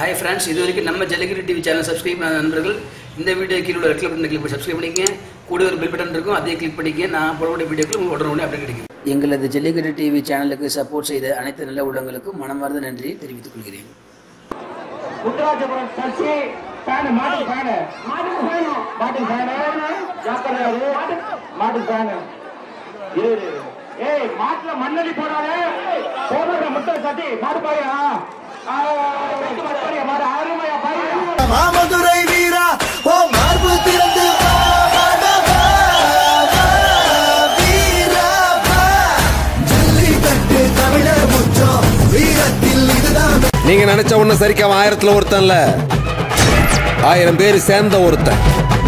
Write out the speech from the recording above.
Hi friends இது வரைக்கும் நம்ம ஜல்லிக்கட்டு டிவி சேனல் சப்ஸ்கிரைப் பண்ண நண்பர்கள் இந்த வீடியோ கீழே உள்ள ரெட் பட்டன் கிளிக் பண்ணி சப்ஸ்கிரைப் பண்ணிக்கங்க கூட ஒரு பெல் பட்டன் இருக்கும் அதே கிளிக் பண்ணிக்க நான் போடக்கூடிய வீடியோக்கள் உங்களுக்கு உடனே உடனே அப்டேட் கிடைக்கும் எங்களது ஜல்லிக்கட்டு டிவி சேனலுக்கு சப்போர்ட் செய்த அனைத்து நல்ல உள்ளங்களுக்கும் மனமார்ந்த நன்றியை தெரிவித்துக் கொள்கிறேன் உத்தராஜபுரம் சசி ஃபேனு மாட்டு ஃபேனு மாட்டுக்கு ஃபேனு மாட்டுக்கு ஃபேனு ஜாக்கிரதையாரு மாட்டுக்கு ஃபேனு இரு இரு, இரு. ஏய் மாட்டுல மண்ணடி போடாத போடுற முட்டை சட்டி மாடு பாரியா மாடு அருமையா பாரியா மாமதுரை வீரா ஓ மார்பு திறந்து வா, வாடா, வா, வா, வீரா, வா. ஜல்லிக்கட்டு தமிழர் முற்றம் வீரத்தில் இதுதான் நீங்க நினைச்ச ஒண்ணு சரிக்கு அவன் ஆயிரத்துல ஒருத்தன்ல ஆயிரம் பேர் சேர்ந்த ஒருத்தன்